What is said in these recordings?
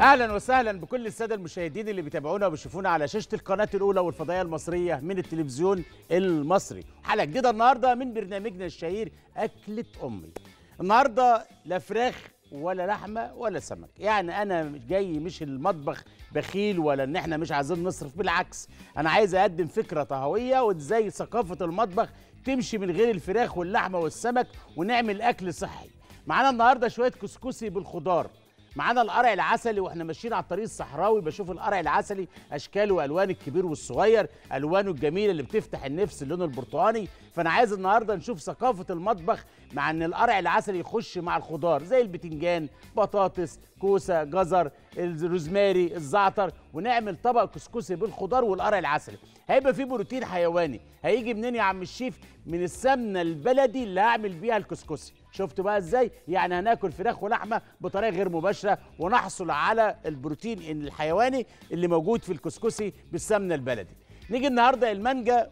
اهلا وسهلا بكل الساده المشاهدين اللي بيتابعونا وبيشوفونا على شاشه القناه الاولى والفضائيه المصريه من التلفزيون المصري حلقه جديده النهارده من برنامجنا الشهير اكله امي النهارده لا فراخ ولا لحمه ولا سمك يعني انا جاي مش المطبخ بخيل ولا ان احنا مش عايزين نصرف بالعكس انا عايز اقدم فكره طهويه وازاي ثقافه المطبخ تمشي من غير الفراخ واللحمه والسمك ونعمل اكل صحي معانا النهارده شويه كسكسي بالخضار معانا القرع العسلي واحنا ماشيين على الطريق الصحراوي بشوف القرع العسلي اشكاله والوان الكبير والصغير الوانه الجميله اللي بتفتح النفس اللون البرتقاني فانا عايز النهارده نشوف ثقافه المطبخ مع ان القرع العسلي يخش مع الخضار زي البتنجان بطاطس كوسه جزر الروزماري الزعتر ونعمل طبق كسكسي بالخضار والقرع العسلي هيبقى فيه بروتين حيواني هيجي منين يا عم الشيف من السمنه البلدي اللي هعمل بيها الكسكسي شفتوا بقى ازاي يعني هناكل فراخ ولحمه بطريقه غير مباشره ونحصل على البروتين الحيواني اللي موجود في الكسكسي بالسمنه البلدي نيجي النهارده المانجا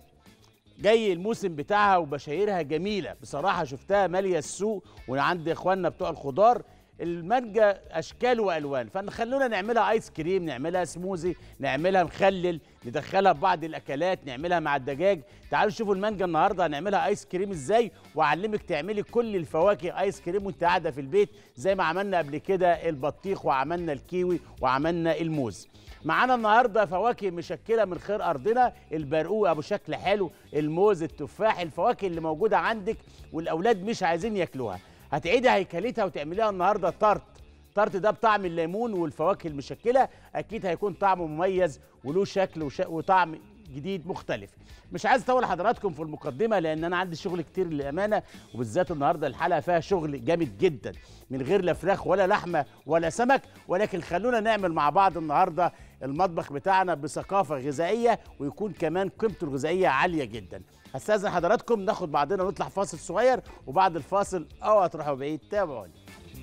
جاي الموسم بتاعها وبشايرها جميله بصراحه شفتها ماليه السوق وعند اخواننا بتوع الخضار المانجا اشكال والوان فنخلونا نعملها ايس كريم نعملها سموزي نعملها مخلل ندخلها في بعض الاكلات نعملها مع الدجاج تعالوا شوفوا المانجا النهارده هنعملها ايس كريم ازاي واعلمك تعملي كل الفواكه ايس كريم وانت قاعده في البيت زي ما عملنا قبل كده البطيخ وعملنا الكيوي وعملنا الموز معانا النهارده فواكه مشكله من خير ارضنا البرقوق ابو شكل حلو الموز التفاح الفواكه اللي موجوده عندك والاولاد مش عايزين ياكلوها هتعيدي هيكلتها وتعمليها النهارده طرت طرت ده بطعم الليمون والفواكه المشكله اكيد هيكون طعمه مميز وله شكل وش... وطعم جديد مختلف مش عايز اطول حضراتكم في المقدمه لان انا عندي شغل كتير للامانه وبالذات النهارده الحلقه فيها شغل جامد جدا من غير لا فراخ ولا لحمه ولا سمك ولكن خلونا نعمل مع بعض النهارده المطبخ بتاعنا بثقافه غذائيه ويكون كمان قيمته الغذائيه عاليه جدا هستاذن حضراتكم ناخد بعضنا ونطلع فاصل صغير وبعد الفاصل اوعى تروحوا بعيد تابعوني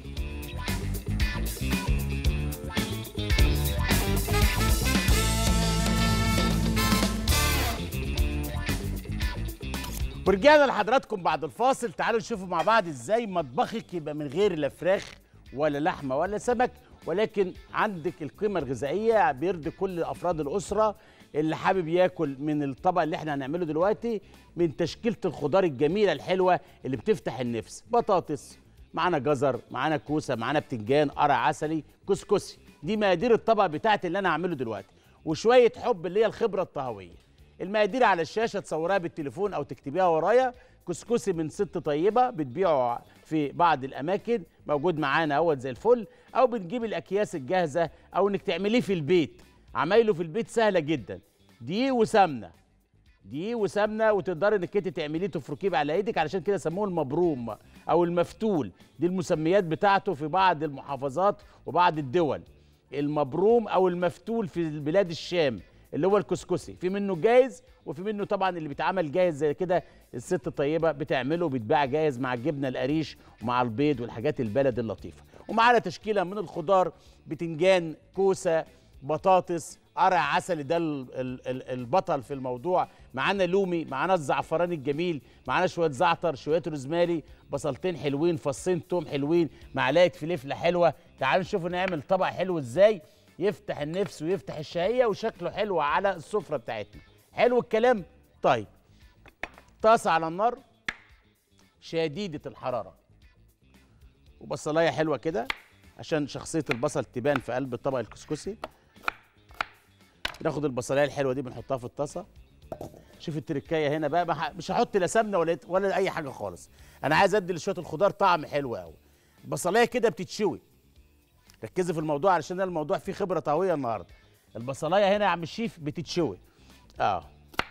ورجعنا لحضراتكم بعد الفاصل تعالوا نشوفوا مع بعض ازاي مطبخك يبقى من غير لا فراخ ولا لحمه ولا سمك ولكن عندك القيمه الغذائيه بيرضي كل افراد الاسره اللي حابب ياكل من الطبق اللي احنا هنعمله دلوقتي من تشكيله الخضار الجميله الحلوه اللي بتفتح النفس بطاطس معانا جزر معانا كوسه معانا بتنجان قرع عسلي كسكسي دي مقادير الطبق بتاعتي اللي انا هعمله دلوقتي وشويه حب اللي هي الخبره الطهويه المقادير على الشاشه تصورها بالتليفون او تكتبيها ورايا كسكسي من ست طيبه بتبيعه في بعض الاماكن موجود معانا اهوت زي الفل او بتجيب الاكياس الجاهزه او انك تعمليه في البيت عمايله في البيت سهله جدا دقيق وسمنه دقيق وسمنه وتقدري انك انت تعمليه تفركيه على ايدك علشان كده سموه المبروم او المفتول دي المسميات بتاعته في بعض المحافظات وبعض الدول المبروم او المفتول في بلاد الشام اللي هو الكسكسي في منه جاهز وفي منه طبعا اللي بيتعمل جاهز زي كده الست الطيبه بتعمله وبيتباع جاهز مع الجبنه القريش ومع البيض والحاجات البلد اللطيفه ومعانا تشكيله من الخضار بتنجان كوسه بطاطس قرع عسلي ده البطل في الموضوع معانا لومي معانا الزعفران الجميل معانا شويه زعتر شويه روزماري بصلتين حلوين فصين توم حلوين معلقه فلفله حلوه تعالوا نشوفوا نعمل طبق حلو ازاي يفتح النفس ويفتح الشهيه وشكله حلو على السفره بتاعتنا حلو الكلام طيب طاسه على النار شديده الحراره وبصلايه حلوه كده عشان شخصيه البصل تبان في قلب الطبق الكسكسي ناخد البصلايه الحلوه دي بنحطها في الطاسه شوف التركايه هنا بقى مش هحط لا سمنه ولا ولا اي حاجه خالص انا عايز ادي لشويه الخضار طعم حلو قوي البصلايه كده بتتشوي ركزي في الموضوع علشان الموضوع فيه خبره طهويه النهارده البصلايه هنا يا عم الشيف بتتشوي اه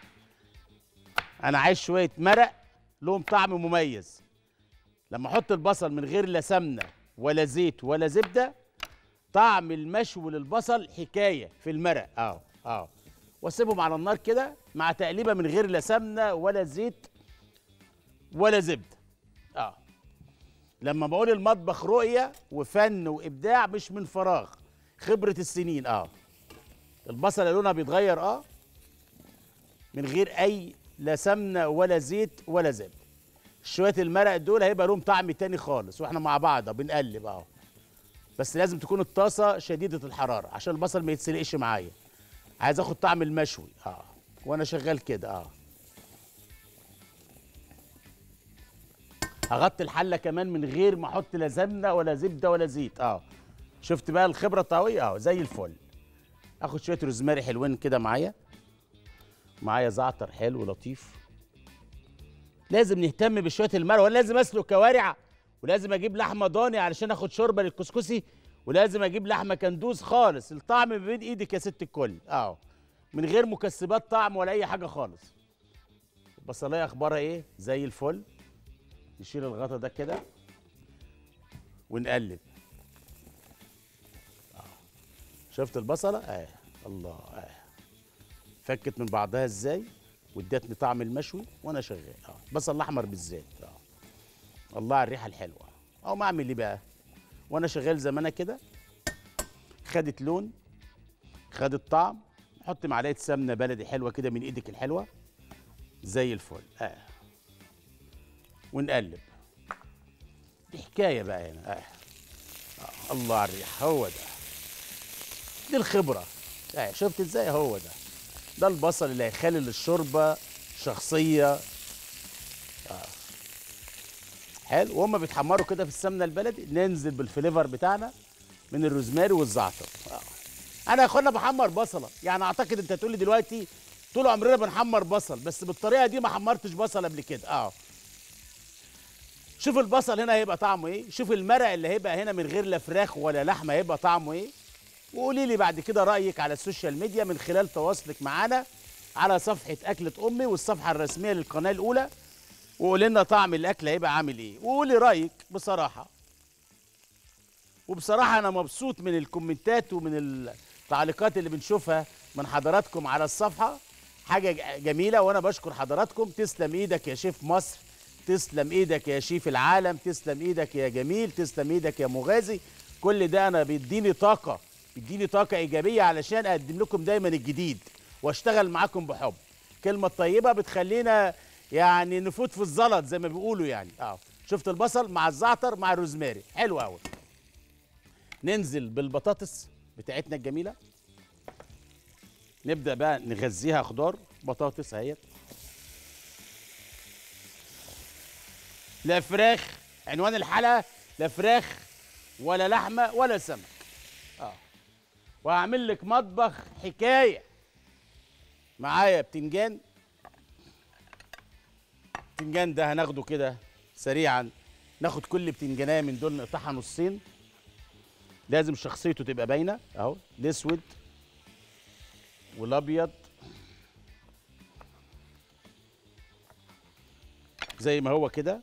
انا عايز شويه مرق لهم طعم مميز لما احط البصل من غير لا سمنه ولا زيت ولا زبده طعم المشوي للبصل حكايه في المرق اه اه واسيبهم على النار كده مع تقليبه من غير لا سمنه ولا زيت ولا زبده اه لما بقول المطبخ رؤيه وفن وابداع مش من فراغ خبره السنين اه البصله لونها بيتغير اه من غير اي لا سمنه ولا زيت ولا زبده شويه المرق دول هيبقى لهم طعم تاني خالص واحنا مع بعض بنقلب اهو بس لازم تكون الطاسه شديده الحراره عشان البصل ما يتسلقش معايا عايز اخد طعم المشوي اه وانا شغال كده اه هغطي الحله كمان من غير ما احط لا سمنه ولا زبده ولا زيت اه شفت بقى الخبره الطهويه اه زي الفل اخد شويه روزماري حلوين كده معايا معايا زعتر حلو لطيف لازم نهتم بشويه المرق وانا لازم اسلق كوارع ولازم اجيب لحمه ضاني علشان اخد شوربه للكسكسي ولازم اجيب لحمه كندوز خالص الطعم ما بين ايدك يا ست الكل اه من غير مكسبات طعم ولا اي حاجه خالص البصلايه اخبارها ايه زي الفل نشيل الغطا ده كده ونقلب آه. شفت البصله اه الله اه فكت من بعضها ازاي وادتني طعم المشوي وانا شغال اه البصل الاحمر بالذات اه الله على الريحه الحلوه او ما اعمل ايه بقى وانا شغال زي ما انا كده خدت لون خدت طعم حط معلقه سمنه بلدي حلوه كده من ايدك الحلوه زي الفل اه ونقلب دي حكايه بقى هنا آه. آه. الله على الريحه هو ده دي الخبره آه. شفت ازاي هو ده ده البصل اللي هيخلي للشوربه شخصيه آه. حلو وهم بيتحمروا كده في السمنه البلدي ننزل بالفليفر بتاعنا من الروزماري والزعتر آه. انا يا اخوانا بحمر بصله يعني اعتقد انت تقول لي دلوقتي طول عمرنا بنحمر بصل بس بالطريقه دي ما حمرتش بصل قبل كده اه شوف البصل هنا هيبقى طعمه ايه شوف المرق اللي هيبقى هنا من غير لا فراخ ولا لحمه هيبقى طعمه ايه وقولي لي بعد كده رايك على السوشيال ميديا من خلال تواصلك معانا على صفحه اكله امي والصفحه الرسميه للقناه الاولى وقولي لنا طعم الاكل هيبقى عامل ايه وقولي رايك بصراحه وبصراحه انا مبسوط من الكومنتات ومن التعليقات اللي بنشوفها من حضراتكم على الصفحه حاجه جميله وانا بشكر حضراتكم تسلم ايدك يا شيف مصر تسلم ايدك يا شيف العالم تسلم ايدك يا جميل تسلم ايدك يا مغازي كل ده انا بيديني طاقه بيديني طاقه ايجابيه علشان اقدم لكم دايما الجديد واشتغل معاكم بحب كلمه طيبه بتخلينا يعني نفوت في الزلط زي ما بيقولوا يعني اه شفت البصل مع الزعتر مع الروزماري حلو قوي ننزل بالبطاطس بتاعتنا الجميله نبدا بقى نغذيها خضار بطاطس اهيت لا فراخ عنوان الحلقه لا فراخ ولا لحمه ولا سمك اه وهعمل لك مطبخ حكايه معايا بتنجان البتنجان ده هناخده كده سريعا ناخد كل بتنجانيه من دول نقطعها نصين لازم شخصيته تبقى باينه اهو الاسود والابيض زي ما هو كده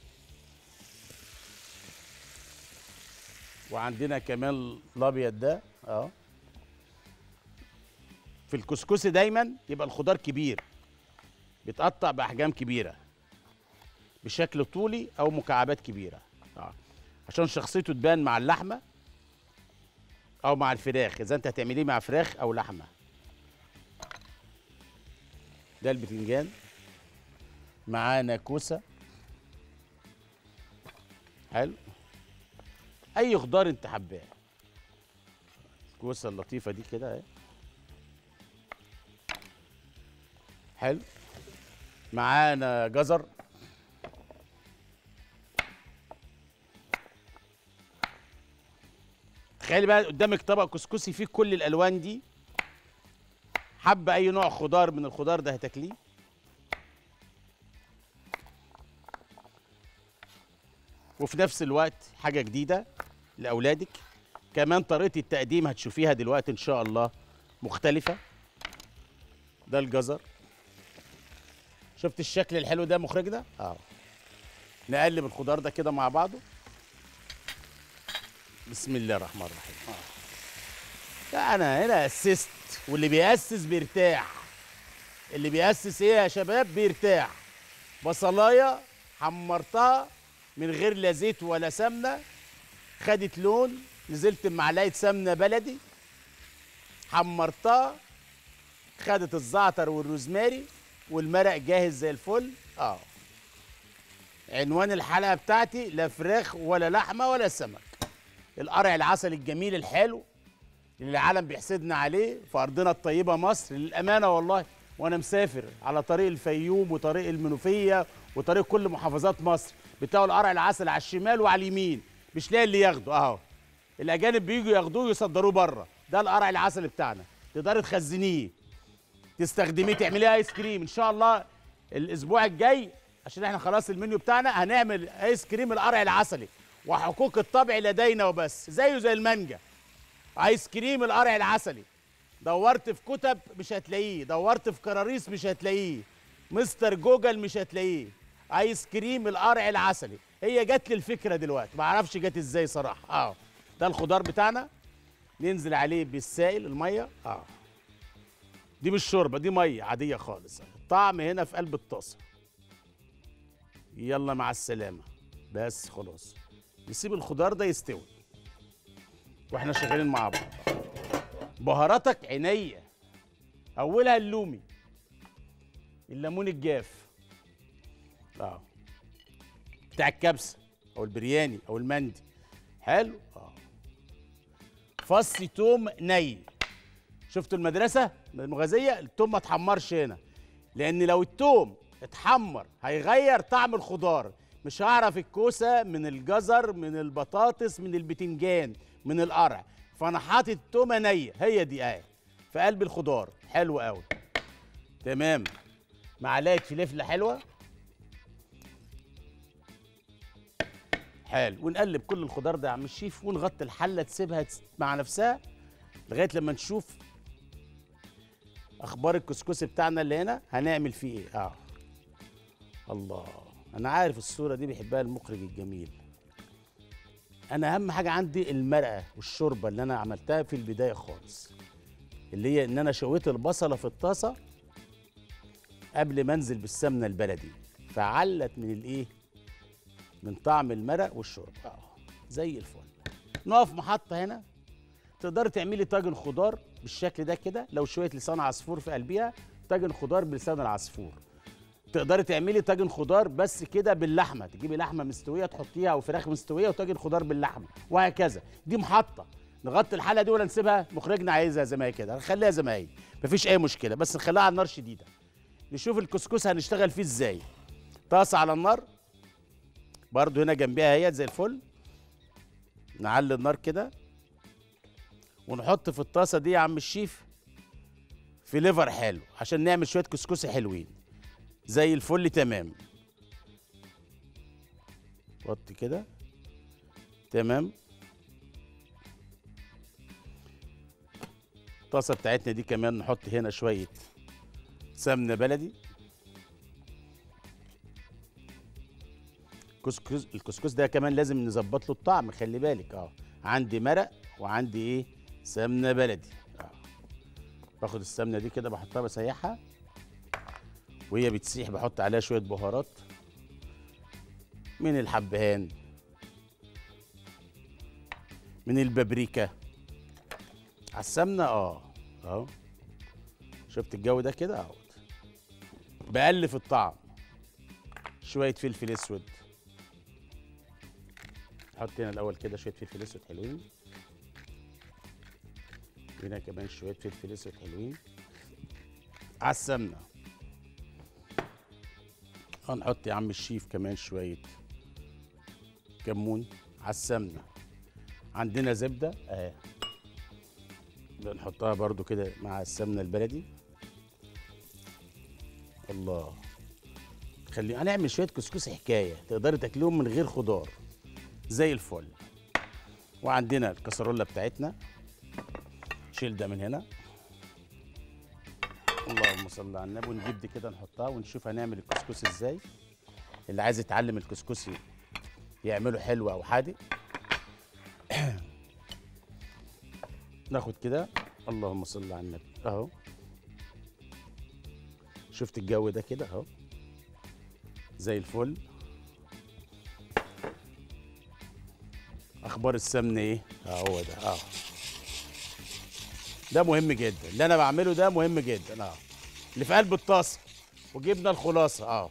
وعندنا كمان الابيض ده اهو في الكسكسي دايما يبقى الخضار كبير بيتقطع باحجام كبيره بشكل طولي او مكعبات كبيره اه عشان شخصيته تبان مع اللحمه او مع الفراخ اذا انت هتعمليه مع فراخ او لحمه ده البتنجان معانا كوسه حلو اي خضار انت حباه الكوسه اللطيفه دي كده اهي حلو معانا جزر تخيلي بقى قدامك طبق كسكسي فيه كل الالوان دي حابه اي نوع خضار من الخضار ده هتاكليه وفي نفس الوقت حاجه جديده لاولادك كمان طريقه التقديم هتشوفيها دلوقتي ان شاء الله مختلفه ده الجزر شفت الشكل الحلو ده مخرج ده اه نقلب الخضار ده كده مع بعضه بسم الله الرحمن الرحيم آه. انا هنا اسست واللي بيأسس بيرتاح اللي بيأسس ايه يا شباب بيرتاح بصلايه حمرتها من غير لا زيت ولا سمنه خدت لون نزلت بمعلقه سمنه بلدي حمرتها خدت الزعتر والروزماري والمرق جاهز زي الفل اه عنوان الحلقه بتاعتي لا فراخ ولا لحمه ولا سمك القرع العسل الجميل الحلو اللي العالم بيحسدنا عليه في ارضنا الطيبه مصر للامانه والله وانا مسافر على طريق الفيوم وطريق المنوفيه وطريق كل محافظات مصر بتلاقوا القرع العسل على الشمال وعلى اليمين مش لاقي اللي ياخده اهو الاجانب بييجوا ياخدوه يصدروه بره ده القرع العسل بتاعنا تقدري تخزنيه تستخدميه تعمليه ايس كريم ان شاء الله الاسبوع الجاي عشان احنا خلاص المنيو بتاعنا هنعمل ايس كريم القرع العسلي وحقوق الطبع لدينا وبس زيه زي المانجا ايس كريم القرع العسلي دورت في كتب مش هتلاقيه دورت في كراريس مش هتلاقيه مستر جوجل مش هتلاقيه ايس كريم القرع العسلي هي جت لي الفكره دلوقتي ما اعرفش جت ازاي صراحه اه ده الخضار بتاعنا ننزل عليه بالسائل الميه اه دي مش شوربه دي ميه عاديه خالص الطعم هنا في قلب الطاسه يلا مع السلامه بس خلاص نسيب الخضار ده يستوي واحنا شغالين مع بعض بهاراتك عينيا اولها اللومي الليمون الجاف اه بتاع الكبسه او البرياني او المندي حلو اه فص توم ني شفتوا المدرسه المغازيه التوم ما اتحمرش هنا لان لو التوم اتحمر هيغير طعم الخضار مش هعرف الكوسه من الجزر من البطاطس من البتنجان من القرع فانا حاطط التومه نيه هي دي اهي في قلب الخضار حلو قوي تمام معلقه فلفله حلوه حلو ونقلب كل الخضار ده يا عم الشيف ونغطي الحله تسيبها تس- مع نفسها لغايه لما نشوف اخبار الكسكسي بتاعنا اللي هنا هنعمل فيه ايه اه الله انا عارف الصوره دي بيحبها المخرج الجميل انا اهم حاجه عندي المرقه والشوربه اللي انا عملتها في البدايه خالص اللي هي ان انا شويت البصله في الطاسه قبل ما انزل بالسمنه البلدي فعلت من الايه من طعم المرق والشوربه اه زي الفل نقف محطه هنا تقدري تعملي طاجن خضار بالشكل ده كده لو شويه لسان عصفور في قلبها طاجن خضار بلسان العصفور تقدري تعملي طاجن خضار بس كده باللحمه تجيبي لحمه مستويه تحطيها او فراخ مستويه وطاجن خضار باللحمه وهكذا دي محطه نغطي الحلقه دي ولا نسيبها مخرجنا عايزها زي ما هي كده نخليها زي ما هي مفيش اي مشكله بس نخليها على النار شديده نشوف الكسكس هنشتغل فيه ازاي طاسه على النار برضو هنا جنبها اهيت زي الفل نعلي النار كده ونحط في الطاسه دي يا عم الشيف في ليفر حلو عشان نعمل شويه كسكسي حلوين زي الفل تمام وطي كده تمام الطاسه بتاعتنا دي كمان نحط هنا شويه سمنه بلدي كسكس الكسكس ده كمان لازم نظبط له الطعم خلي بالك اه عندي مرق وعندي ايه سمنه بلدي اه باخد السمنه دي كده بحطها بسيحها وهي بتسيح بحط عليها شويه بهارات من الحبهان من البابريكا على السمنه اه اهو شفت الجو ده كده اهو بألف الطعم شويه فلفل اسود حط هنا الاول كده شويه فلفل اسود حلوين هنا كمان شويه فلفل اسود حلوين على السمنه هنحط يا عم الشيف كمان شويه كمون على السمنه عندنا زبده اهي بنحطها برضو كده مع السمنه البلدي الله خلي هنعمل شويه كسكسي حكايه تقدري تاكليهم من غير خضار زي الفل وعندنا الكسرولة بتاعتنا شيل ده من هنا اللهم صل على النبي ونجيب دي كده نحطها ونشوف هنعمل الكسكسي ازاي اللي عايز يتعلم الكسكسي يعمله حلو او حادق ناخد كده اللهم صل على النبي اهو شفت الجو ده كده اهو زي الفل اخبار السمن ايه اهو ده اه ده مهم جدا اللي انا بعمله ده مهم جدا اه اللي في قلب الطاسه وجبنا الخلاصه اه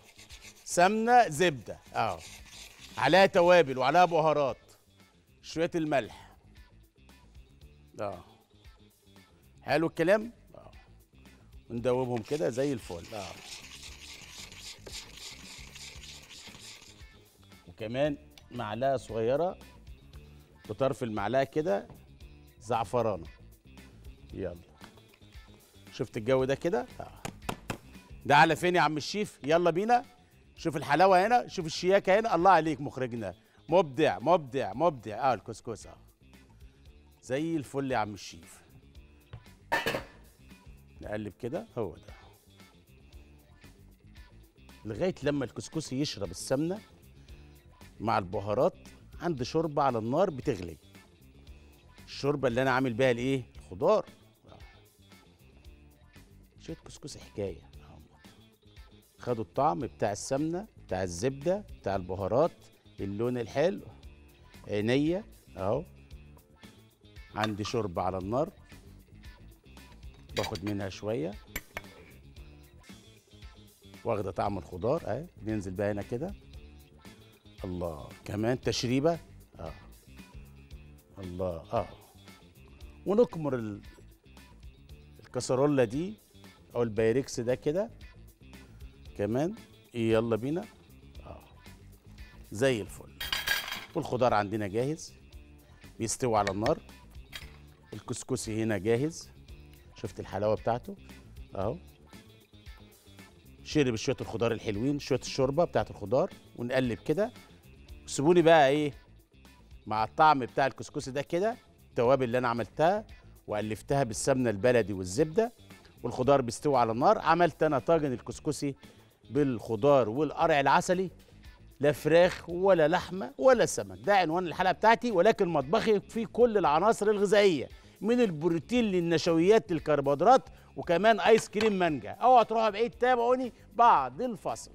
سمنه زبده اه عليها توابل وعليها بهارات شويه الملح اه حلو الكلام اه وندوبهم كده زي الفل اه وكمان معلقه صغيره بطرف المعلقه كده زعفرانه يلا شفت الجو ده كده آه. ده على فين يا عم الشيف يلا بينا شوف الحلاوه هنا شوف الشياكه هنا الله عليك مخرجنا مبدع مبدع مبدع اه الكسكس اه زي الفل يا عم الشيف نقلب كده هو ده لغايه لما الكسكس يشرب السمنه مع البهارات عند شوربه على النار بتغلي الشوربه اللي انا عامل بيها الايه الخضار آه. شويه كسكسي حكايه آه. خدوا الطعم بتاع السمنه بتاع الزبده بتاع البهارات اللون الحلو عينيا اهو عندي شوربه على النار باخد منها شويه واخده طعم الخضار اهي ننزل بقى هنا كده الله كمان تشريبه اه الله اه ونكمر ال- الكسرولة دي او البايركس ده كده كمان يلا بينا اه زي الفل والخضار عندنا جاهز بيستوي على النار الكسكسي هنا جاهز شفت الحلاوه بتاعته اهو شرب شويه الخضار الحلوين شويه الشوربه بتاعت الخضار ونقلب كده سيبوني بقى ايه مع الطعم بتاع الكسكسي ده كده التوابل اللي انا عملتها والفتها بالسمنه البلدي والزبده والخضار بيستوي على النار عملت انا طاجن الكسكسي بالخضار والقرع العسلي لا فراخ ولا لحمه ولا سمك ده عنوان الحلقه بتاعتي ولكن مطبخي فيه كل العناصر الغذائيه من البروتين للنشويات للكربوهيدرات وكمان ايس كريم مانجا اوعوا تروحوا بعيد تابعوني بعد الفصل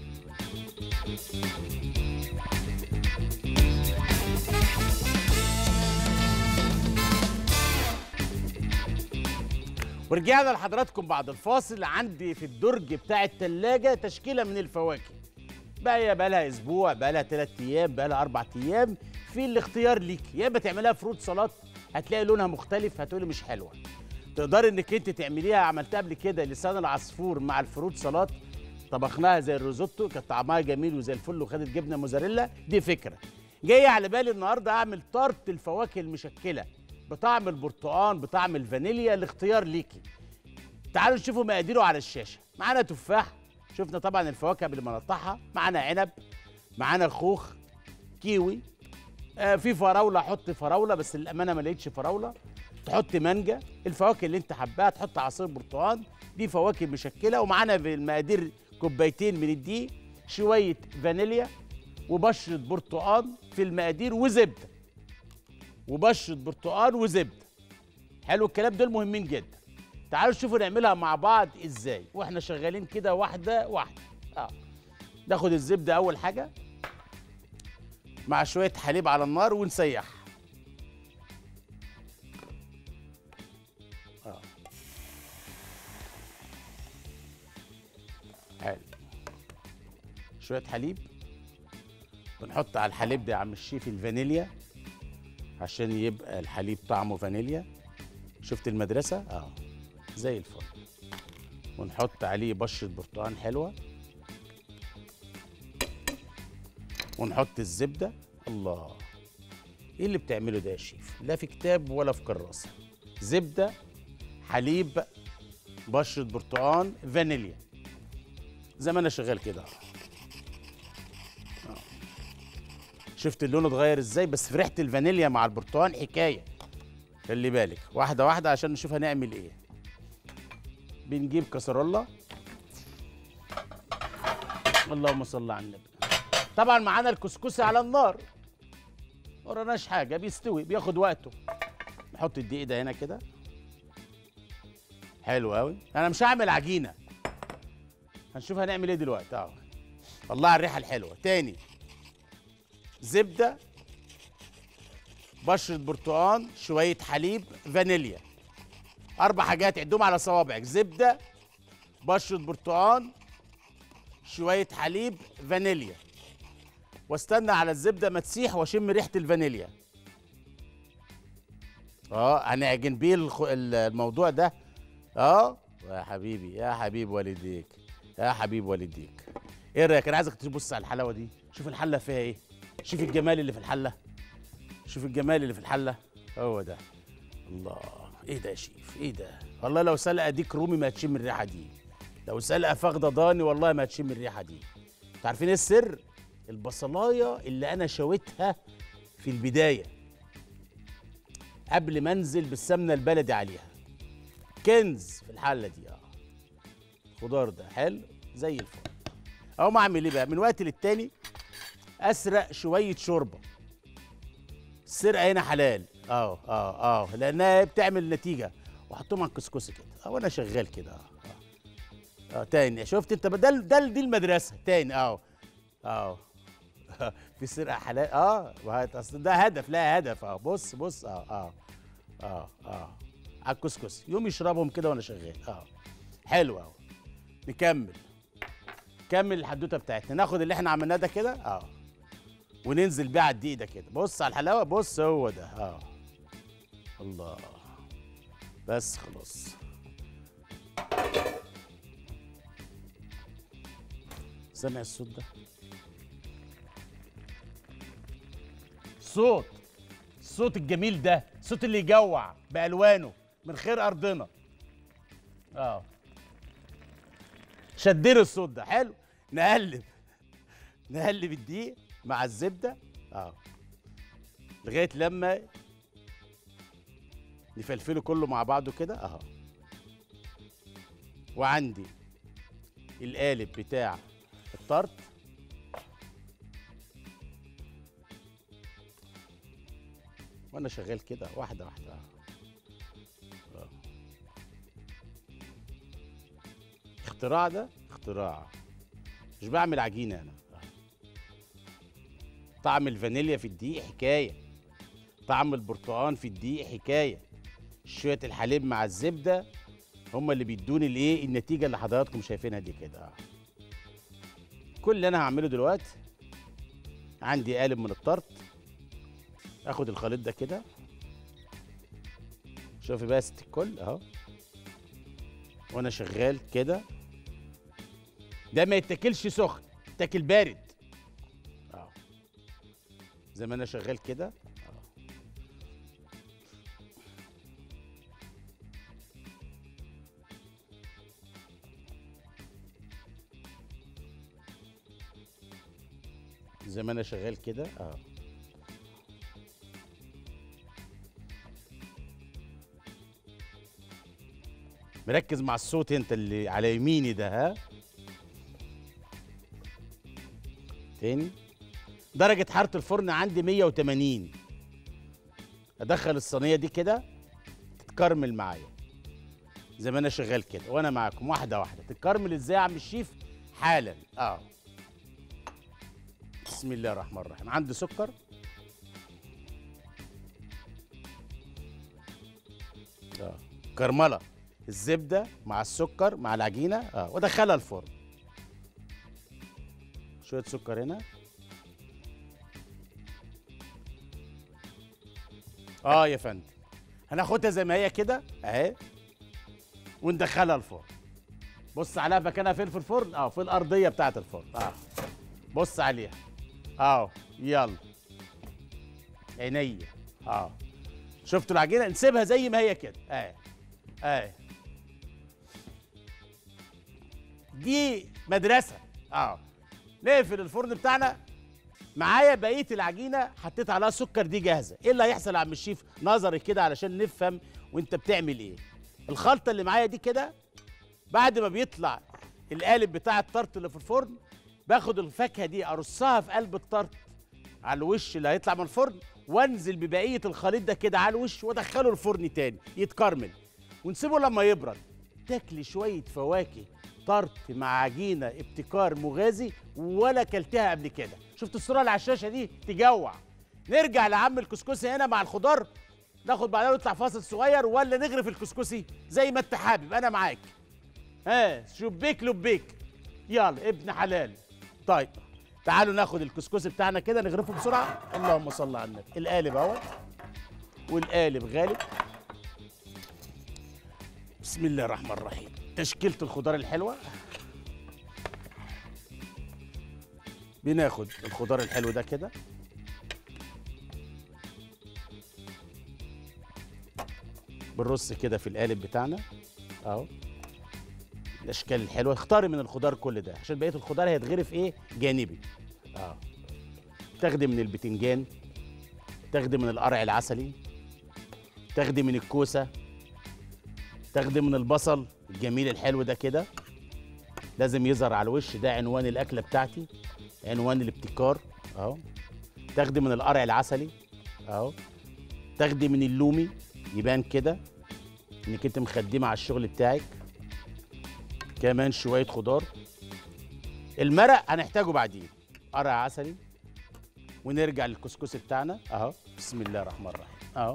ورجعنا لحضراتكم بعد الفاصل عندي في الدرج بتاع التلاجة تشكيلة من الفواكه بقى هي بقى لها اسبوع بقى لها ثلاث ايام بقى لها اربع ايام في الاختيار ليك يا اما تعملها فروت سلطات هتلاقي لونها مختلف هتقولي مش حلوه تقدري انك انت تعمليها عملتها قبل كده لسان العصفور مع الفروت سلطات طبخناها زي الريزوتو كانت طعمها جميل وزي الفل وخدت جبنه موزاريلا دي فكره جايه على بالي النهارده اعمل طرت الفواكه المشكله بطعم البرتقال بطعم الفانيليا الاختيار ليكي تعالوا نشوفوا مقاديره على الشاشه معانا تفاح شفنا طبعا الفواكه قبل ما نقطعها معانا عنب معانا خوخ كيوي آه في فراوله حط فراوله بس للامانه ما لقيتش فراوله تحط مانجا الفواكه اللي انت حباها تحط عصير برتقال دي فواكه مشكله ومعانا في المقادير كوبايتين من الدقيق شويه فانيليا وبشره برتقال في المقادير وزبده وبشره برتقال وزبده حلو الكلام دول مهمين جدا تعالوا شوفوا نعملها مع بعض ازاي واحنا شغالين كده واحده واحده اه ناخد الزبده اول حاجه مع شويه حليب على النار ونسيحها اه حلو شويه حليب بنحط على الحليب ده يا عم الشيف الفانيليا عشان يبقى الحليب طعمه فانيليا شفت المدرسه اه زي الفل ونحط عليه بشرة برتقال حلوة ونحط الزبدة الله ايه اللي بتعمله ده يا شيف لا في كتاب ولا في كراسة زبدة حليب بشرة برتقال فانيليا زي ما انا شغال كده آه. شفت اللون اتغير ازاي بس في ريحة الفانيليا مع البرتقال حكاية خلي بالك واحدة واحدة عشان نشوف هنعمل ايه بنجيب كسرولة اللهم صل على النبي طبعا معانا الكسكسي على النار وراناش حاجه بيستوي بياخد وقته نحط الدقيق ده هنا كده حلو قوي انا مش هعمل عجينه هنشوف هنعمل ايه دلوقتي اهو الله على الريحه الحلوه تاني زبده بشره برتقال شويه حليب فانيليا اربع حاجات عدهم على صوابعك زبده بشره برتقال شويه حليب فانيليا واستنى على الزبده ما تسيح واشم ريحه الفانيليا اه هنعجن بيه الخ- ال- الموضوع ده اه يا حبيبي يا حبيب والديك يا حبيب والديك ايه رايك انا عايزك تبص على الحلاوه دي شوف الحله فيها ايه شوف الجمال اللي في الحله شوف الجمال اللي في الحله هو ده الله ايه ده يا شيف ايه ده والله لو سلقه ديك رومي ما هتشم الريحه دي لو سلقه فخده ضاني والله ما هتشم الريحه دي انتوا عارفين ايه السر البصلايه اللي انا شويتها في البدايه قبل ما انزل بالسمنه البلدي عليها كنز في الحله دي اه الخضار ده حلو زي الفل اقوم اعمل ايه بقى من وقت للتاني اسرق شويه شوربه السرقه هنا حلال اه اه اه لانها بتعمل نتيجه واحطهم على الكسكسي كده اه وانا شغال كده اه اه اه تاني شفت انت ده ده دي المدرسه تاني اه اه في سرقه حلال اه ما هي- اصل ده هدف لا هدف اه بص بص اه اه اه اه على الكسكسي يوم يشربهم كده وانا شغال اه حلو اهو نكمل كمل الحدوته بتاعتنا ناخد اللي احنا عملناه ده كده اه وننزل بيه على الدقيق ده كده بص على الحلاوه بص هو ده اه الله بس خلاص سامع الصوت ده صوت الصوت الجميل ده الصوت اللي يجوع بألوانه من خير أرضنا اه شدير الصوت ده حلو نقلب نقلب الدقيق مع الزبدة اه لغاية لما نفلفله كله مع بعضه كده اهو وعندي القالب بتاع الطرد وانا شغال كده واحده واحده آه. اختراع ده اختراع مش بعمل عجينه انا آه. طعم الفانيليا في الدقيق حكايه طعم البرتقال في الدقيق حكايه شويه الحليب مع الزبده هما اللي بيدوني الايه النتيجه اللي حضراتكم شايفينها دي كده آه. كل اللي انا هعمله دلوقتي عندي قالب من الطرد اخد الخليط ده كده شوفي بقى يا ست الكل اهو وانا شغال كده ده ما يتاكلش سخن يتاكل بارد اه زي ما انا شغال كده اه زي ما انا شغال كده اه مركز مع الصوت انت اللي على يميني ده ها تاني درجة حرارة الفرن عندي 180 ادخل الصينية دي كده تتكرمل معايا زي ما انا شغال كده وانا معاكم واحدة واحدة تتكرمل ازاي يا عم الشيف حالا اه بسم الله الرحمن الرحيم عندي سكر اه كرمله الزبده مع السكر مع العجينه اه وادخلها الفرن شويه سكر هنا اه يا فندم هناخدها زي ما هي كده اهي وندخلها الفرن بص عليها مكانها فين في الفرن اه في الارضيه بتاعه الفرن اه بص عليها اه يلا عينيا اه شفتوا العجينه نسيبها زي ما هي كده اه اه دي مدرسه اه نقفل الفرن بتاعنا معايا بقيه العجينه حطيت عليها سكر دي جاهزه ايه اللي هيحصل يا عم الشيف نظري كده علشان نفهم وانت بتعمل ايه الخلطه اللي معايا دي كده بعد ما بيطلع القالب بتاع الطرط اللي في الفرن باخد الفاكهه دي ارصها في قلب الطرط على الوش اللي هيطلع من الفرن وانزل ببقيه الخليط ده كده على الوش وادخله الفرن تاني يتكرمل ونسيبه لما يبرد تاكلي شويه فواكه طرط مع عجينه ابتكار مغازي ولا كلتها قبل كده شفت الصوره اللي على الشاشه دي تجوع نرجع لعم الكسكسي هنا مع الخضار ناخد بعدها نطلع فاصل صغير ولا نغرف الكسكسي زي ما انت حابب انا معاك ها شبيك لبيك يلا ابن حلال طيب تعالوا ناخد الكسكسي بتاعنا كده نغرفه بسرعه اللهم صل على النبي القالب اهوت والقالب غالب بسم الله الرحمن الرحيم تشكيله الخضار الحلوه بناخد الخضار الحلو ده كده بنرص كده في القالب بتاعنا اهو الاشكال الحلوه اختاري من الخضار كل ده عشان بقيه الخضار هيتغرف ايه جانبي اه تاخدي من البتنجان تاخدي من القرع العسلي تاخدي من الكوسه تاخدي من البصل الجميل الحلو ده كده لازم يظهر على الوش ده عنوان الاكله بتاعتي عنوان الابتكار اهو تاخدي من القرع العسلي اهو تاخدي من اللومي يبان كده انك انت مخدمه على الشغل بتاعك كمان شويه خضار المرق هنحتاجه بعدين قرع عسلي ونرجع للكسكسي بتاعنا اهو بسم الله الرحمن الرحيم اهو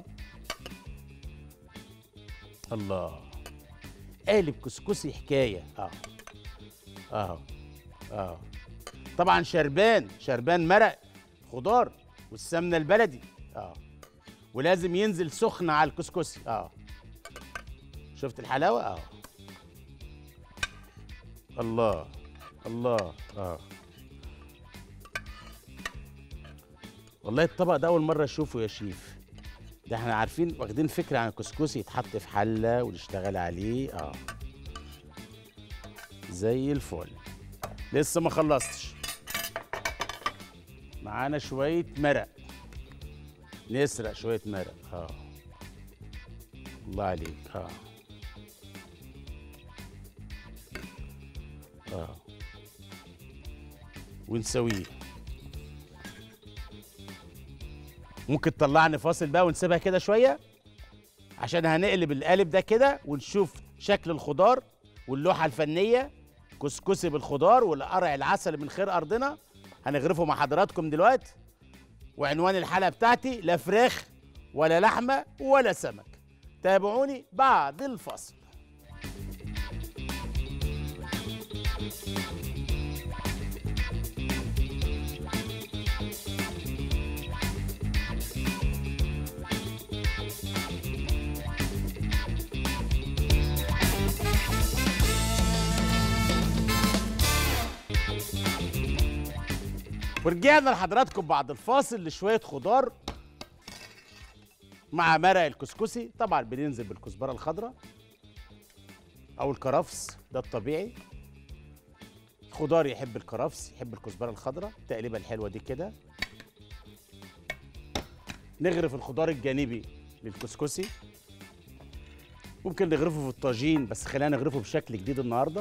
الله قالب كسكسي حكايه اهو اهو اهو طبعا شربان شربان مرق خضار والسمنه البلدي اه ولازم ينزل سخن على الكسكسي اه شفت الحلاوه اه الله الله اه والله الطبق ده اول مره اشوفه يا شيف ده احنا عارفين واخدين فكره عن الكسكسي يتحط في حله ونشتغل عليه اه زي الفل لسه ما خلصتش معانا شويه مرق نسرق شويه مرق اه الله عليك اه اه ونسويه ممكن تطلعني فاصل بقى ونسيبها كده شويه عشان هنقلب القالب ده كده ونشوف شكل الخضار واللوحه الفنيه كسكسي بالخضار والقرع العسل من خير ارضنا هنغرفه مع حضراتكم دلوقتي وعنوان الحلقه بتاعتي لا فراخ ولا لحمه ولا سمك تابعوني بعد الفصل ورجعنا لحضراتكم بعد الفاصل لشويه خضار مع مرق الكسكسي طبعا بننزل بالكزبره الخضراء او الكرفس ده الطبيعي خضار يحب الكرفس يحب الكزبره الخضراء التقليبه الحلوه دي كده نغرف الخضار الجانبي للكسكسي ممكن نغرفه في الطاجين بس خلينا نغرفه بشكل جديد النهارده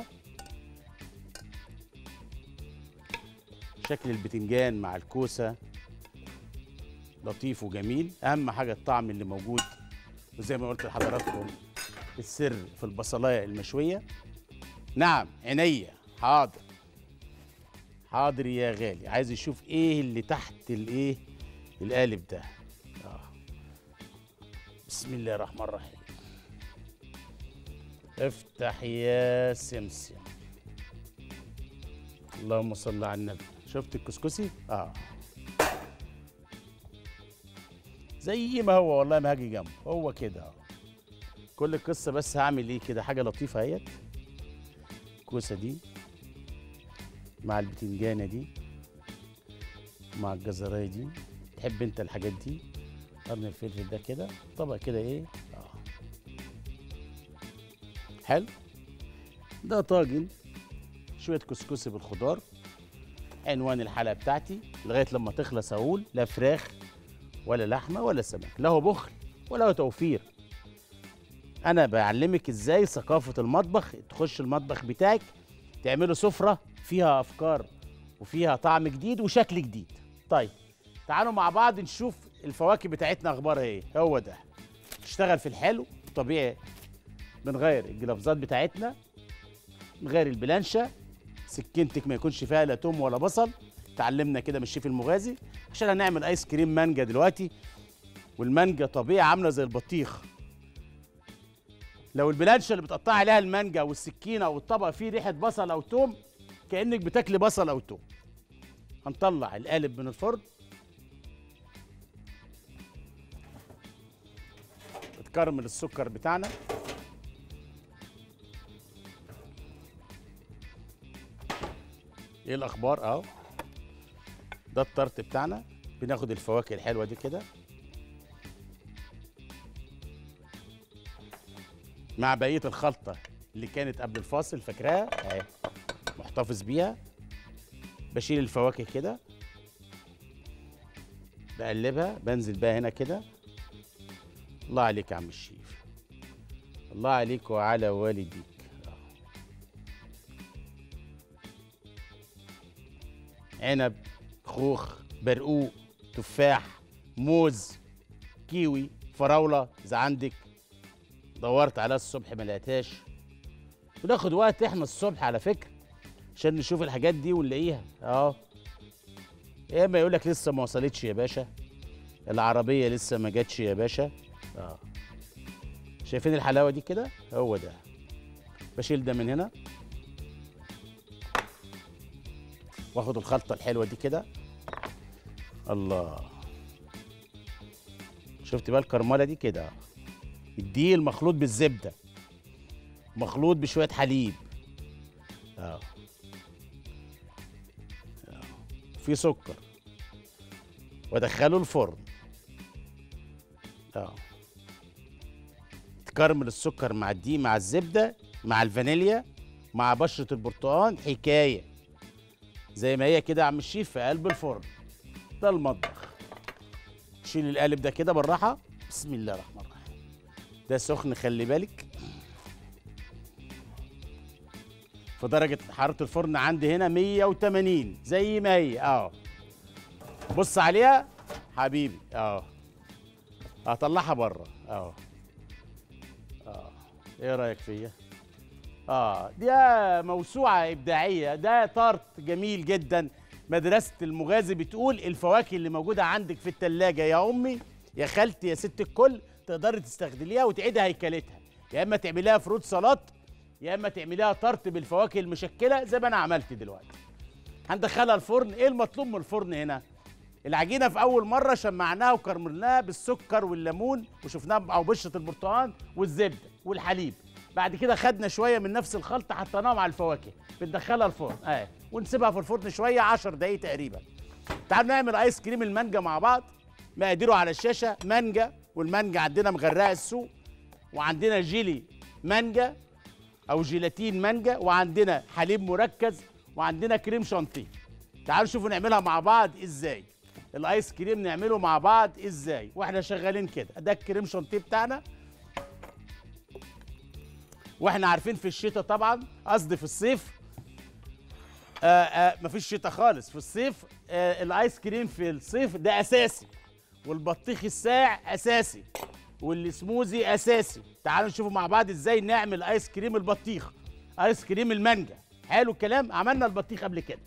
شكل البتنجان مع الكوسه لطيف وجميل اهم حاجه الطعم اللي موجود وزي ما قلت لحضراتكم السر في البصلايه المشويه نعم عينيا حاضر حاضر يا غالي عايز يشوف ايه اللي تحت الايه القالب ده آه. بسم الله الرحمن الرحيم افتح يا سمسم اللهم صل على النبي شفت الكسكسي اه زي ما هو والله ما هاجي جنبه هو كده اه كل القصه بس هعمل ايه كده حاجه لطيفه اهيت الكوسه دي مع البتنجانه دي مع الجزرايه دي تحب انت الحاجات دي قرن الفلفل ده كده طبق كده ايه اه حلو ده طاجن شويه كسكسي بالخضار عنوان الحلقه بتاعتي لغايه لما تخلص اقول لا فراخ ولا لحمه ولا سمك لا هو بخل ولا هو توفير انا بعلمك ازاي ثقافه المطبخ تخش المطبخ بتاعك تعمله سفره فيها افكار وفيها طعم جديد وشكل جديد طيب تعالوا مع بعض نشوف الفواكه بتاعتنا اخبارها ايه هو ده نشتغل في الحلو طبيعي بنغير الجلافزات بتاعتنا نغير البلانشه سكينتك ما يكونش فيها لا توم ولا بصل اتعلمنا كده من الشيف المغازي عشان هنعمل ايس كريم مانجا دلوقتي والمانجا طبيعي عامله زي البطيخ لو البلانشه اللي بتقطع عليها المانجا والسكينه او الطبق فيه ريحه بصل او توم كانك بتاكلي بصل او توم هنطلع القالب من الفرن تكرمل السكر بتاعنا ايه الاخبار اهو ده الطرت بتاعنا بناخد الفواكه الحلوه دي كده مع بقيه الخلطه اللي كانت قبل الفاصل فاكراها اهي محتفظ بيها بشيل الفواكه كده بقلبها بنزل بقى هنا كده الله عليك يا عم الشيف الله عليك وعلى والديك عنب خوخ برقوق تفاح موز كيوي فراوله اذا عندك دورت عليها الصبح ما لقيتهاش بناخد وقت احنا الصبح على فكره عشان نشوف الحاجات دي ونلاقيها اه يا اما يقول لك لسه ما وصلتش يا باشا العربيه لسه ما جاتش يا باشا اه شايفين الحلاوه دي كده هو ده بشيل ده من هنا واخد الخلطه الحلوه دي كده الله شفت بقى الكرمله دي كده الدقيق المخلوط بالزبده مخلوط بشويه حليب اه آه. في سكر وادخله الفرن اه تكرمل السكر مع الدقيق مع الزبده مع الفانيليا مع بشره البرتقال حكايه زي ما هي كده يا عم الشيف في قلب الفرن ده المطبخ شيل القالب ده كده بالراحه بسم الله الرحمن الرحيم ده سخن خلي بالك فدرجة حرارة الفرن عندي هنا 180 زي ما هي اه بص عليها حبيبي اه هطلعها بره اه اه ايه رايك فيا اه دي موسوعة إبداعية ده طارت جميل جدا مدرسة المغازي بتقول الفواكه اللي موجودة عندك في التلاجة يا أمي يا خالتي يا ست الكل تقدري تستخدميها وتعيدي هيكلتها يا إما تعمليها فروت سلطات يا إما تعمليها طرت بالفواكه المشكلة زي ما أنا عملت دلوقتي هندخلها الفرن إيه المطلوب من الفرن هنا؟ العجينة في أول مرة شمعناها وكرملناها بالسكر والليمون وشفناها أو بشرة البرتقال والزبدة والحليب بعد كده خدنا شويه من نفس الخلطه حطيناها مع الفواكه بندخلها الفرن اه ونسيبها في الفرن شويه 10 دقايق تقريبا تعالوا نعمل ايس كريم المانجا مع بعض مقاديره على الشاشه مانجا والمانجا عندنا مغرقه السوق وعندنا جيلي مانجا او جيلاتين مانجا وعندنا حليب مركز وعندنا كريم شانتيه تعالوا شوفوا نعملها مع بعض ازاي الايس كريم نعمله مع بعض ازاي واحنا شغالين كده ده الكريم شانتيه بتاعنا واحنا عارفين في الشتاء طبعا قصدي في الصيف آه آه مفيش شتاء خالص في الصيف آه الايس كريم في الصيف ده اساسي والبطيخ الساقع اساسي والسموزي اساسي تعالوا نشوفوا مع بعض ازاي نعمل ايس كريم البطيخ ايس كريم المانجا حلو الكلام عملنا البطيخ قبل كده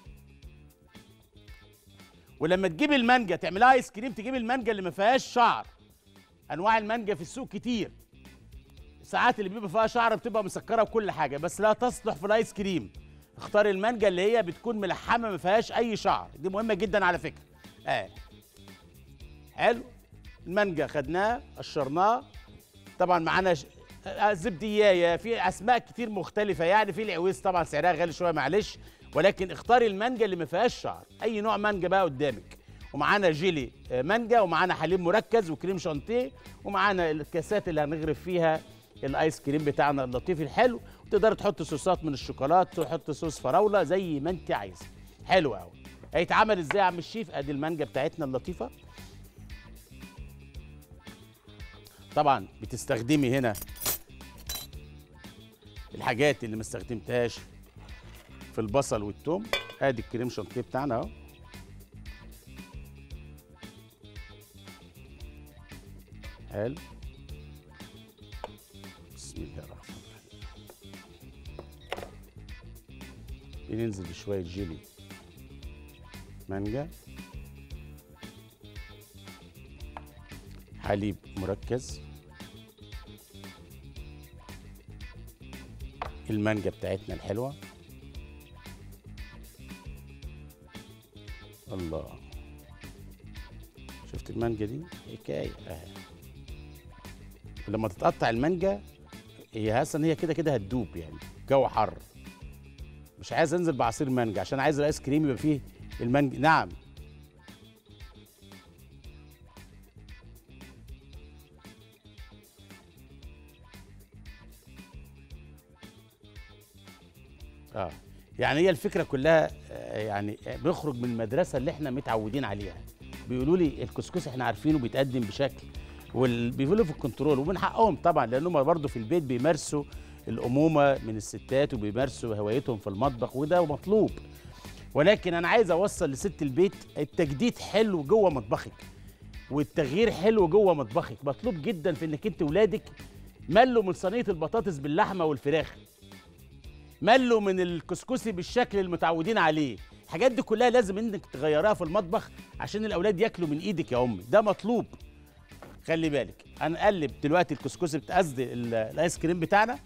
ولما تجيب المانجا تعملها ايس كريم تجيب المانجا اللي ما فيهاش شعر انواع المانجا في السوق كتير ساعات اللي بيبقى فيها شعر بتبقى مسكره وكل حاجه بس لا تصلح في الايس كريم اختار المانجا اللي هي بتكون ملحمه ما فيهاش اي شعر دي مهمه جدا على فكره اه حلو المانجا خدناها قشرناها طبعا معانا ش... آه، زبديايه في اسماء كتير مختلفه يعني في العويس طبعا سعرها غالي شويه معلش ولكن اختاري المانجا اللي ما فيهاش شعر اي نوع مانجا بقى قدامك ومعانا جيلي آه، مانجا ومعانا حليب مركز وكريم شانتيه ومعانا الكاسات اللي هنغرف فيها الايس كريم بتاعنا اللطيف الحلو وتقدر تحط صوصات من الشوكولاته تحط صوص فراوله زي ما انت عايز حلو قوي هيتعمل ازاي يا عم الشيف ادي المانجا بتاعتنا اللطيفه طبعا بتستخدمي هنا الحاجات اللي ما استخدمتهاش في البصل والثوم ادي الكريم شانتيه بتاعنا اهو حلو بسم الله الرحمن الرحيم بننزل بشوية جيلي مانجا حليب مركز المانجا بتاعتنا الحلوة الله شفت المانجا دي حكاية اهي ولما تتقطع المانجا هي اصلا هي كده كده هتدوب يعني جو حر مش عايز انزل بعصير مانجا عشان عايز الايس كريم يبقى فيه المانجا نعم اه يعني هي الفكره كلها آه، يعني بنخرج من المدرسه اللي احنا متعودين عليها بيقولوا لي الكسكس احنا عارفينه بيتقدم بشكل وبيقولوا في الكنترول ومن حقهم طبعا لانهم برضه في البيت بيمارسوا الامومه من الستات وبيمارسوا هوايتهم في المطبخ وده مطلوب ولكن انا عايز اوصل لست البيت التجديد حلو جوه مطبخك والتغيير حلو جوه مطبخك مطلوب جدا في انك انت ولادك ملوا من صينيه البطاطس باللحمه والفراخ ملوا من الكسكسي بالشكل المتعودين عليه الحاجات دي كلها لازم انك تغيرها في المطبخ عشان الاولاد ياكلوا من ايدك يا امي ده مطلوب خلي بالك هنقلب دلوقتي الكسكسي بت- قصدي ال- الايس كريم بتاعنا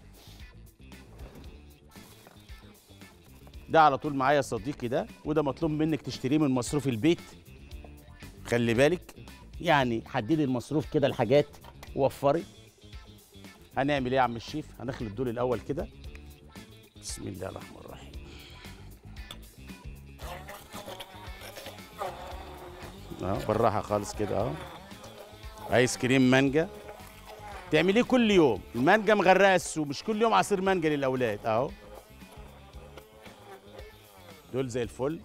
ده على طول معايا صديقي ده وده مطلوب منك تشتريه من مصروف البيت خلي بالك يعني حددي المصروف كده الحاجات ووفري هنعمل ايه يا عم الشيف هنخلط دول الاول كده بسم الله الرحمن الرحيم اه بالراحه خالص كده اه ايس كريم مانجا تعمليه كل يوم المانجا مغرقه السوق مش كل يوم عصير مانجا للاولاد اهو دول زي الفل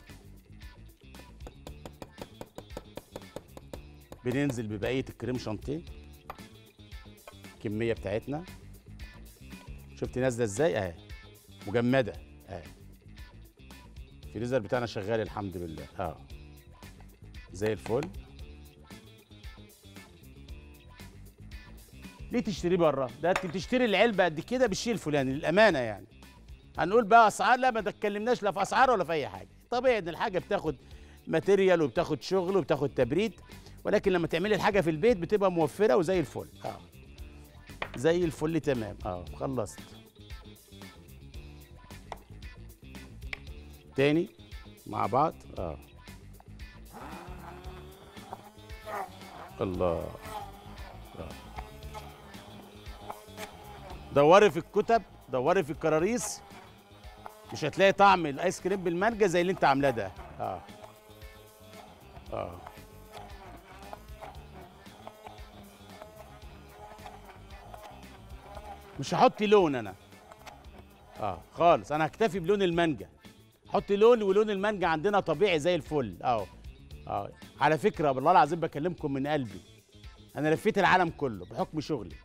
بننزل ببقيه الكريم شانتيه الكميه بتاعتنا شفت نازله ازاي اهي مجمده اهي الفريزر بتاعنا شغال الحمد لله اه زي الفل ليه تشتريه بره ده انت بتشتري العلبه قد كده بالشيء الفلاني للامانه يعني هنقول بقى اسعار لا ما تتكلمناش لا في اسعار ولا في اي حاجه طبيعي ان الحاجه بتاخد ماتيريال وبتاخد شغل وبتاخد تبريد ولكن لما تعملي الحاجه في البيت بتبقى موفره وزي الفل اه زي الفل تمام اه خلصت تاني مع بعض اه الله آه. دوري في الكتب دوري في الكراريس مش هتلاقي طعم الايس كريم بالمانجا زي اللي انت عاملاه ده اه اه مش هحط لون انا اه خالص انا هكتفي بلون المانجا حط لون ولون المانجا عندنا طبيعي زي الفل اهو اه على فكره والله العظيم بكلمكم من قلبي انا لفيت العالم كله بحكم شغلي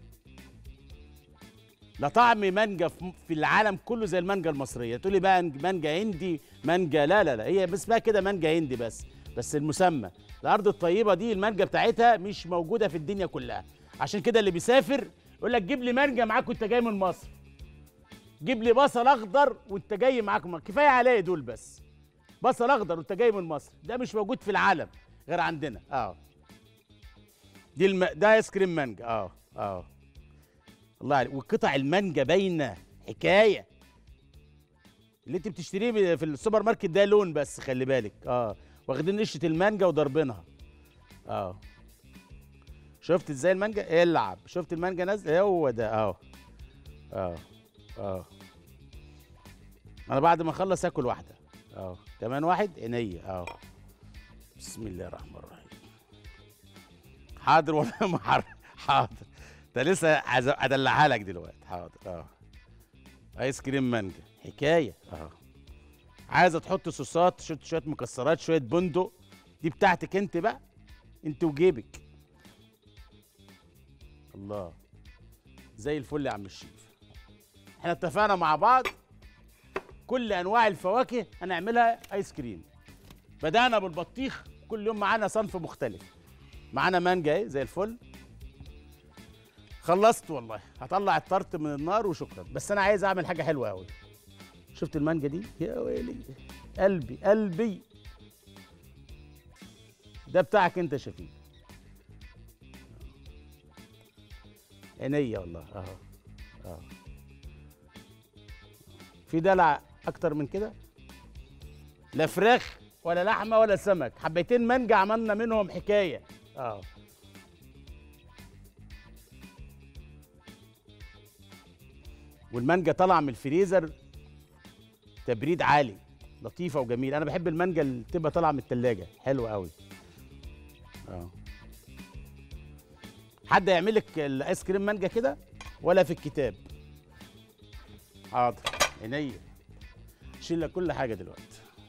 لا طعم مانجا في في العالم كله زي المانجا المصريه تقول لي بقى مانجا هندي مانجا لا لا لا هي اسمها كده مانجا هندي بس بس المسمى الارض الطيبه دي المانجا بتاعتها مش موجوده في الدنيا كلها عشان كده اللي بيسافر يقول لك جيب لي مانجا معاك وانت جاي من مصر جيب لي بصل اخضر وانت جاي معاك من كفايه عليا دول بس بصل اخضر وانت جاي من مصر ده مش موجود في العالم غير عندنا اه دي الم... ده ايس كريم مانجا اه اه الله عليك وقطع المانجا باينه حكايه اللي انت بتشتريه في السوبر ماركت ده لون بس خلي بالك اه واخدين قشره المانجا وضاربينها اه شفت ازاي المانجا العب شفت المانجا نازله هو ده اه اه اه انا بعد ما اخلص اكل واحده اه كمان واحد عينيا اه بسم الله الرحمن الرحيم حاضر والله ما حاضر حاضر ده لسه عايز ادلعها لك دلوقتي حاضر اه ايس كريم مانجا حكايه اه عايزه تحط صوصات شويه شويه مكسرات شويه بندق دي بتاعتك انت بقى انت وجيبك الله زي الفل يا عم الشيف احنا اتفقنا مع بعض كل انواع الفواكه هنعملها ايس كريم بدانا بالبطيخ كل يوم معانا صنف مختلف معانا مانجا اهي زي الفل خلصت والله هطلع الطرت من النار وشكرا بس انا عايز اعمل حاجه حلوه قوي شفت المانجا دي يا ويلي قلبي قلبي ده بتاعك انت يا شفيق عينيا والله اهو اهو في دلع اكتر من كده لا فراخ ولا لحمه ولا سمك حبيتين مانجا عملنا منهم حكايه اه والمانجا طالعه من الفريزر تبريد عالي لطيفه وجميله انا بحب المانجا اللي تبقى طالعه من التلاجة حلوه قوي اه حد يعمل لك الايس كريم مانجا كده ولا في الكتاب حاضر عينيا شيل لك كل حاجه دلوقتي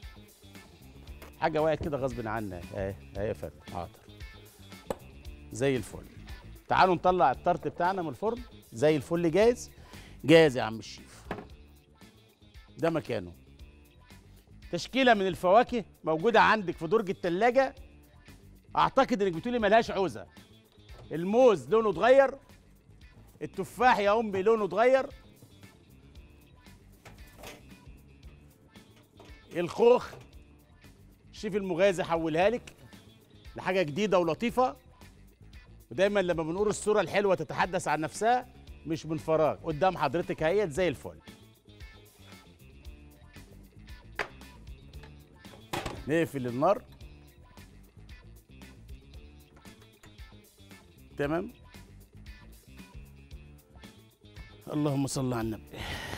حاجه وقعت كده غصب عنها اهي اهي يا فندم حاضر زي الفل تعالوا نطلع الطرت بتاعنا من الفرن زي الفل جاهز جاهز يا عم الشيف ده مكانه تشكيله من الفواكه موجوده عندك في درج التلاجة اعتقد انك بتقولي ملهاش عوزه الموز لونه اتغير التفاح يا امي لونه اتغير الخوخ الشيف المغازي حولها لك لحاجه جديده ولطيفه ودايما لما بنقول الصوره الحلوه تتحدث عن نفسها مش من فراغ قدام حضرتك اهيت زي الفل نقفل النار تمام اللهم صل على النبي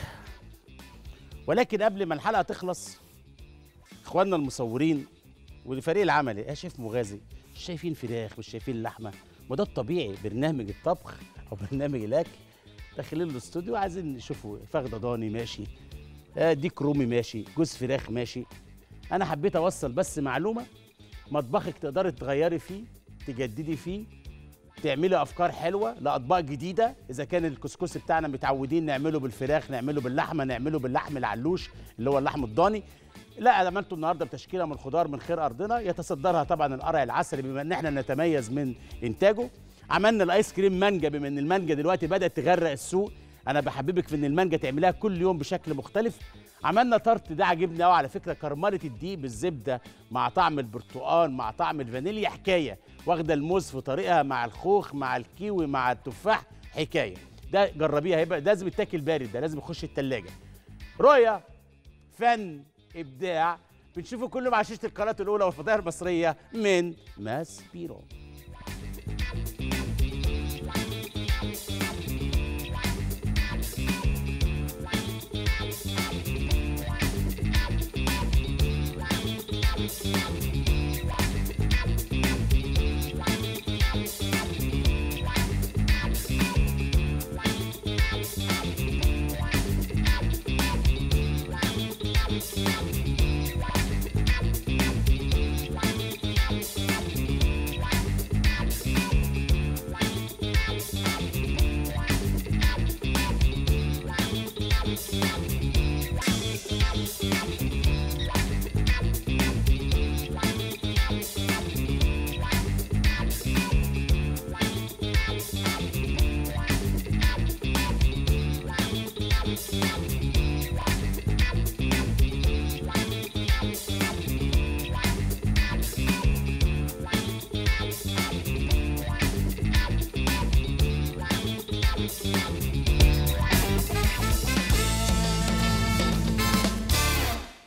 ولكن قبل ما الحلقه تخلص اخواننا المصورين والفريق العملي يا شيف مغازي مش شايفين فراخ مش شايفين لحمه وده الطبيعي برنامج الطبخ او برنامج الاكل داخلين الاستوديو عايزين نشوفوا فخده ضاني ماشي آه، ديك رومي ماشي جوز فراخ ماشي انا حبيت اوصل بس معلومه مطبخك تقدري تغيري فيه تجددي فيه تعملي افكار حلوه لاطباق جديده اذا كان الكسكسي بتاعنا متعودين نعمله بالفراخ نعمله باللحمه نعمله باللحم العلوش اللي هو اللحم الضاني لا عملته النهارده بتشكيله من خضار من خير ارضنا يتصدرها طبعا القرع العسلي بما ان احنا نتميز من انتاجه عملنا الايس كريم مانجا بما ان المانجا دلوقتي بدات تغرق السوق انا بحببك في ان المانجا تعملها كل يوم بشكل مختلف عملنا طرت ده عجبني قوي على فكره كرمله الدقيق بالزبده مع طعم البرتقال مع طعم الفانيليا حكايه واخده الموز في طريقها مع الخوخ مع الكيوي مع التفاح حكايه ده جربيها هيبقى ده لازم يتاكل بارد ده لازم يخش التلاجة رؤيه فن ابداع بنشوفه كله مع شاشه القناه الاولى والفضائيه المصريه من ماس بيرو